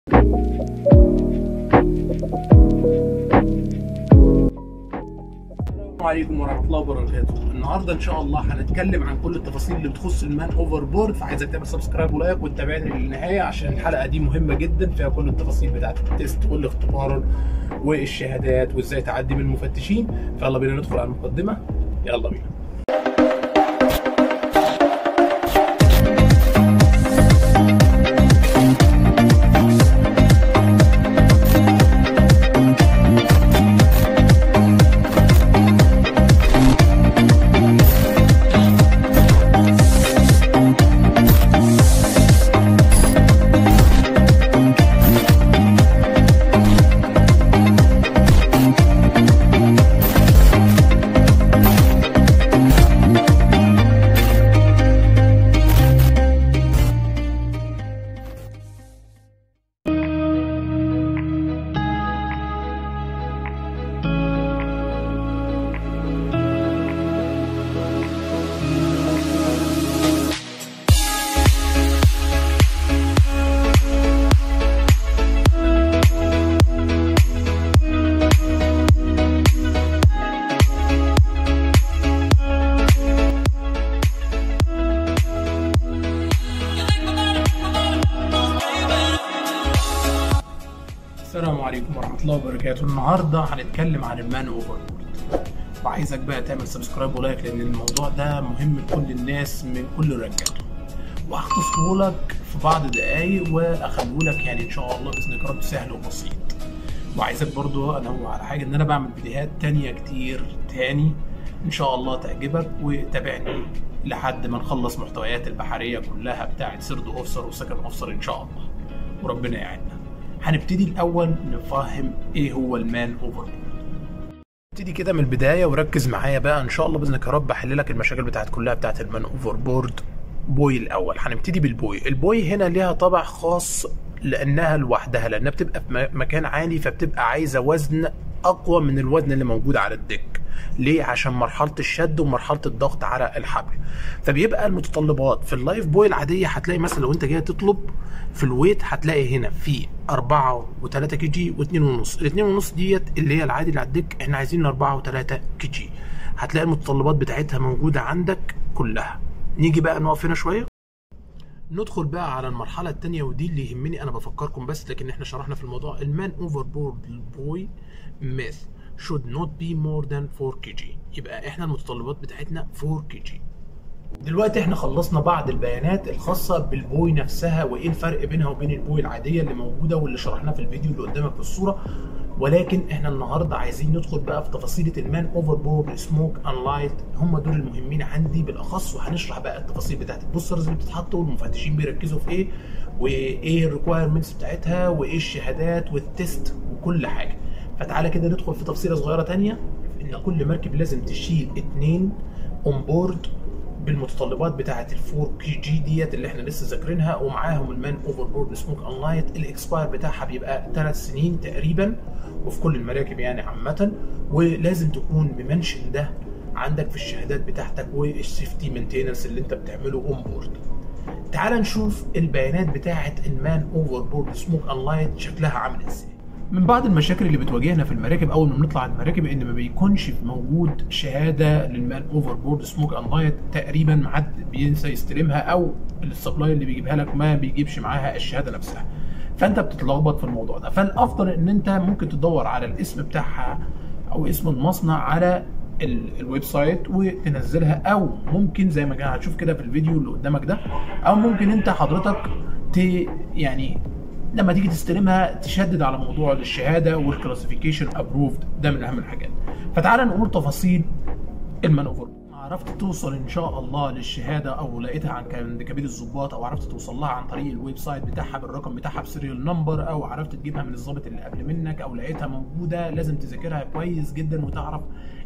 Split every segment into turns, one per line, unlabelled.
السلام عليكم ورحمه الله وبركاته النهارده ان شاء الله هنتكلم عن كل التفاصيل اللي بتخص المان اوفر بورد فعايزك تعمل سبسكرايب ولايك وتتابعني للنهايه عشان الحلقه دي مهمه جدا فيها كل التفاصيل بتاعت التيست والاختبار والشهادات وازاي تعدي من المفتشين فيلا بينا ندخل على المقدمه يلا بينا السلام عليكم ورحمة الله وبركاته النهاردة هنتكلم عن المان اوفر بورد وعايزك بقى تعمل سبسكرايب ولايك لأن الموضوع ده مهم لكل الناس من كل الرجال وهختصره لك في بعض دقايق واخليه لك يعني ان شاء الله باذن الله سهل وبسيط وعايزك برضو انوه على حاجه ان انا بعمل فيديوهات تانية كتير تاني ان شاء الله تعجبك وتابعني لحد ما نخلص محتويات البحريه كلها بتاعه سرد اوفسر وسكن اوفسر ان شاء الله وربنا يعيننا هنبتدي الاول نفهم ايه هو المان اوفر نبتدي كده من البدايه وركز معايا بقى ان شاء الله باذنك يا رب احل لك المشاكل بتاعت كلها بتاعت المان اوفر بورد بوي الاول هنبتدي بالبوي البوي هنا ليها طابع خاص لانها لوحدها لانها بتبقى في مكان عالي فبتبقى عايزه وزن اقوى من الوزن اللي موجود على الدك ليه عشان مرحله الشد ومرحله الضغط على الحبل فبيبقى المتطلبات في اللايف بوي العاديه هتلاقي مثلا لو انت جاي تطلب في الويت هتلاقي هنا في 4 و3 كي جي و2 ونص ال2 ونص ديت اللي هي العادي اللي على الدك احنا عايزين 4 و3 كي جي هتلاقي المتطلبات بتاعتها موجوده عندك كلها نيجي بقى نقف هنا شويه ندخل بقى على المرحلة التانية ودي اللي يهمني أنا بفكركم بس لكن إحنا شرحنا في الموضوع المان أوفر بورد بوي ميث should not be more than 4 kg يبقى إحنا المتطلبات بتاعتنا 4 kg دلوقتي احنا خلصنا بعض البيانات الخاصة بالبوي نفسها وايه الفرق بينها وبين البوي العادية اللي موجودة واللي شرحناه في الفيديو اللي قدامك في الصورة ولكن احنا النهارده عايزين ندخل بقى في تفاصيل المان اوفر بورد سموك ان لايت هم دول المهمين عندي بالاخص وهنشرح بقى التفاصيل بتاعت البوسترز اللي بتتحط والمفتشين بيركزوا في ايه وايه الريكوايرمنتس بتاعتها وايه الشهادات والتست وكل حاجه فتعالى كده ندخل في تفصيله صغيره تانية ان كل مركب لازم تشيل اتنين اون بورد بالمتطلبات بتاعه ال 4 كي جي ديت اللي احنا لسه ذاكرينها ومعاهم المان اوفر بورد سموك ان لايت الاكسباير بتاعها بيبقى 3 سنين تقريبا وفي كل المراكب يعني عامه ولازم تكون بمنشن ده عندك في الشهادات بتاعتك والسيفتي مينتيننس اللي انت بتعمله اون بورد تعال نشوف البيانات بتاعه المان اوفر بورد سموك ان لايت شكلها عامل ازاي من بعض المشاكل اللي بتواجهنا في المراكب اول ما بنطلع المراكب ان ما بيكونش موجود شهاده للمان اوفر بورد سموك ان لايت تقريبا ما حد بينسى يستلمها او السبلاي اللي بيجيبها لك ما بيجيبش معاها الشهاده نفسها فانت بتتلخبط في الموضوع ده فالافضل ان انت ممكن تدور على الاسم بتاعها او اسم المصنع على الويب سايت وتنزلها او ممكن زي ما كان هتشوف كده في الفيديو اللي قدامك ده او ممكن انت حضرتك ت يعني لما تيجي تستلمها تشدد على موضوع الشهاده والكلاسيفيكيشن ابروفد ده من اهم الحاجات فتعال نقول تفاصيل المانوفر عرفت توصل ان شاء الله للشهاده او لقيتها عند كبير الضباط او عرفت توصل لها عن طريق الويب سايت بتاعها بالرقم بتاعها بسيريال نمبر او عرفت تجيبها من الضابط اللي قبل منك او لقيتها موجوده لازم تذاكرها كويس جدا وتعرف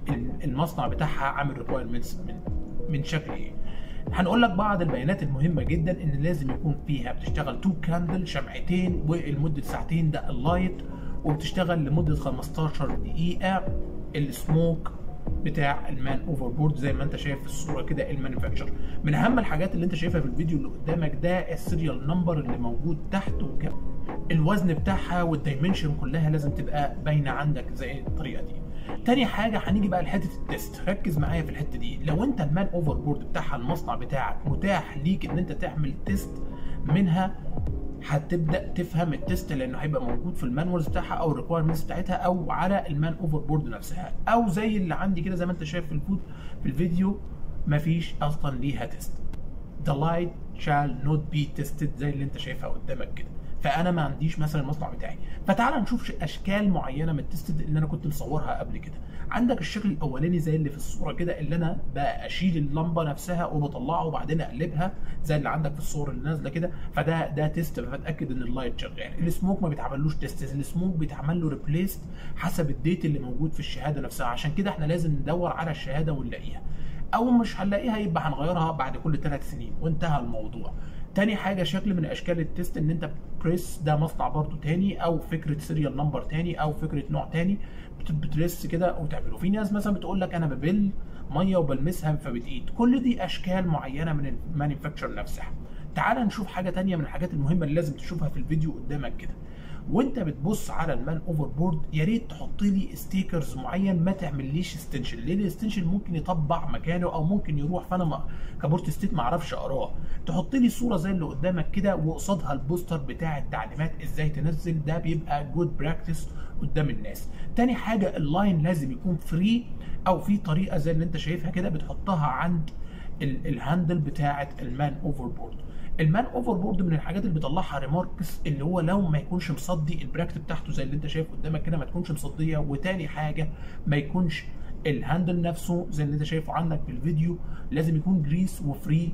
المصنع بتاعها عامل ريكوايرمنتس من من شكل ايه هنقول لك بعض البيانات المهمه جدا ان لازم يكون فيها بتشتغل تو كاندل شمعتين ولمده ساعتين ده اللايت وبتشتغل لمده 15 دقيقه السموك بتاع المان اوفر بورد زي ما انت شايف في الصوره كده المانيفاكتشر من اهم الحاجات اللي انت شايفها في الفيديو اللي قدامك ده السيريال نمبر اللي موجود تحت وكده الوزن بتاعها والدايمنشن كلها لازم تبقى باينه عندك زي الطريقه دي تاني حاجه هنيجي بقى لحته التيست ركز معايا في الحته دي لو انت المان اوفر بورد بتاعها المصنع بتاعك متاح ليك ان انت تعمل تيست منها هتبدا تفهم التيست لانه هيبقى موجود في المانوالز بتاعها او الريكوايرمنتس بتاعتها او على المان اوفر بورد نفسها او زي اللي عندي كده زي ما انت شايف في الفود في الفيديو مفيش اصلا ليها تيست the light shall not be tested زي اللي انت شايفها قدامك كده فانا ما عنديش مثلا المصنع بتاعي فتعال نشوف اشكال معينه من التستد اللي انا كنت مصورها قبل كده عندك الشكل الاولاني زي اللي في الصوره كده اللي انا بقى اشيل اللمبه نفسها وبطلعها وبعدين اقلبها زي اللي عندك في الصور اللي نازله كده فده ده تيست بتاكد ان اللايت شغال السموك ما بيتعملوش تيست السموك بيتعمل له ريبليست حسب الديت اللي موجود في الشهاده نفسها عشان كده احنا لازم ندور على الشهاده ونلاقيها او مش هنلاقيها يبقى هنغيرها بعد كل ثلاث سنين وانتهى الموضوع تاني حاجه شكل من اشكال التيست ان انت بريس ده مصنع برضو تاني او فكره سيريال نمبر تاني او فكره نوع تاني بتريس كده وتعمله في ناس مثلا بتقول لك انا ببل ميه وبلمسها فبتقيد كل دي اشكال معينه من المانيفاكتشر نفسها تعال نشوف حاجه تانية من الحاجات المهمه اللي لازم تشوفها في الفيديو قدامك كده وانت بتبص على المان اوفر بورد يا ريت تحط لي ستيكرز معين ما تعمليش استنشن لان الاستنشن ممكن يطبع مكانه او ممكن يروح فانا ما كبورت ستيت ما اعرفش اقراه تحط لي صوره زي اللي قدامك كده وقصادها البوستر بتاع التعليمات ازاي تنزل ده بيبقى جود براكتس قدام الناس تاني حاجه اللاين لازم يكون فري او في طريقه زي اللي انت شايفها كده بتحطها عند الهاندل بتاعه المان اوفر بورد المان اوفر بورد من الحاجات اللي بيطلعها ريماركس اللي هو لو ما يكونش مصدي البراكت بتاعته زي اللي انت شايف قدامك كده ما تكونش مصديه وتاني حاجه ما يكونش الهاندل نفسه زي اللي انت شايفه عندك في الفيديو لازم يكون جريس وفري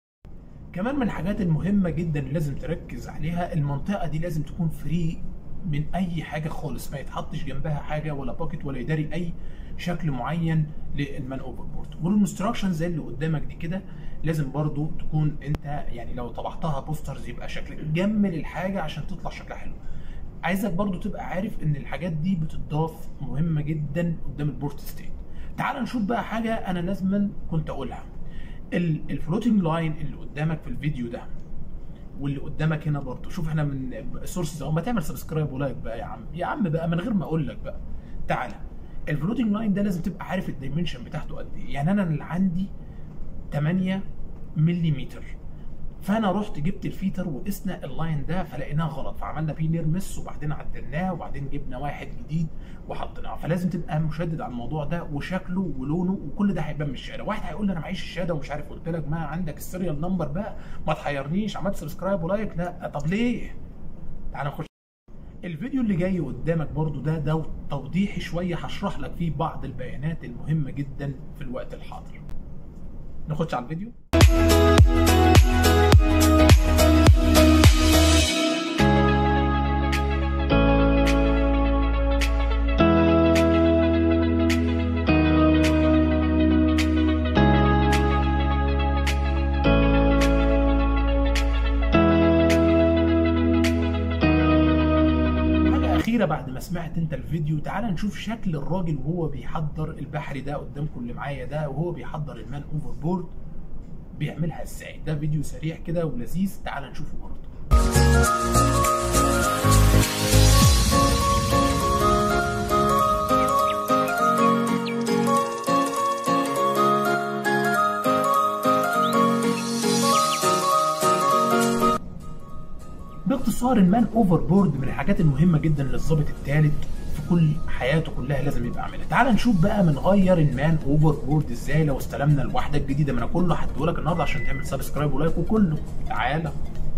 كمان من الحاجات المهمه جدا اللي لازم تركز عليها المنطقه دي لازم تكون فري من اي حاجه خالص ما يتحطش جنبها حاجه ولا باكت ولا يداري اي شكل معين للمان اوفر بورد والانستراكشن زي اللي قدامك دي كده لازم برضو تكون انت يعني لو طبعتها بوسترز يبقى شكلك جمل الحاجه عشان تطلع شكلها حلو عايزك برضو تبقى عارف ان الحاجات دي بتضاف مهمه جدا قدام البورت ستيت تعال نشوف بقى حاجه انا لازما كنت اقولها الفلوتنج لاين اللي قدامك في الفيديو ده واللي قدامك هنا برضو شوف احنا من سورسز او ما تعمل سبسكرايب ولايك بقى يا عم يا عم بقى من غير ما اقول لك بقى تعالى الفلوتنج لاين ده لازم تبقى عارف الدايمنشن بتاعته قد ايه يعني انا اللي عندي 8 ملم فانا رحت جبت الفيتر وقسنا اللاين ده فلقيناه غلط فعملنا فيه نرمس وبعدين عدلناه وبعدين جبنا واحد جديد وحطيناه فلازم تبقى مشدد على الموضوع ده وشكله ولونه وكل ده هيبان من الشهاده واحد هيقول لي انا معيش الشهاده ومش عارف قلت لك ما عندك السيريال نمبر بقى ما تحيرنيش عملت سبسكرايب ولايك لا طب ليه تعال نخش الفيديو اللي جاي قدامك برضو ده ده توضيحي شويه هشرح لك فيه بعض البيانات المهمه جدا في الوقت الحاضر نخش على الفيديو الاخيره بعد ما سمعت انت الفيديو تعال نشوف شكل الراجل وهو بيحضر البحري ده قدامكم اللي معايا ده وهو بيحضر المان اوفر بورد بيعملها ازاي ده فيديو سريع كده ولذيذ تعال نشوفه برضه باختصار المان اوفر بورد من الحاجات المهمه جدا للظابط الثالث في كل حياته كلها لازم يبقى عاملها تعال نشوف بقى بنغير المان اوفر بورد ازاي لو استلمنا الوحده الجديده ما انا كله هديهولك النهارده عشان تعمل سبسكرايب ولايك وكله تعالى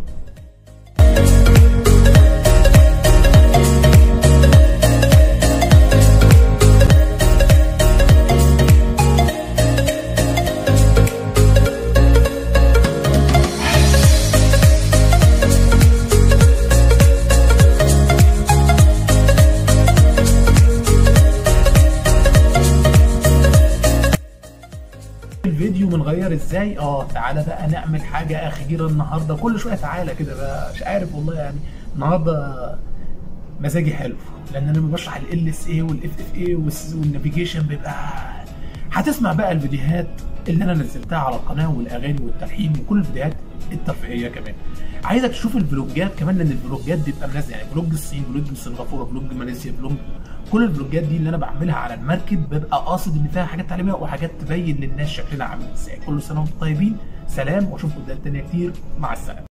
الفيديو بنغير ازاي اه تعالى بقى نعمل حاجه اخيره النهارده كل شويه تعالى كده بقى مش عارف والله يعني النهارده مزاجي حلو لان انا بشرح ال اس اي والاف اف اي والنافيجيشن بيبقى هتسمع بقى الفيديوهات اللي انا نزلتها على القناه والاغاني والتلحين وكل الفيديوهات الترفيهيه كمان عايزك تشوف الفلوجات كمان لان الفلوجات بيبقى منزل يعني فلوج الصين فلوج سنغافوره فلوج ماليزيا فلوج كل الفلوجات دي اللي انا بعملها على المركب ببقى قاصد ان فيها حاجات تعليميه وحاجات تبين للناس شكلنا عامل ازاي كل سنه وانتم طيبين سلام واشوفكم قدام تانية كتير مع السلامه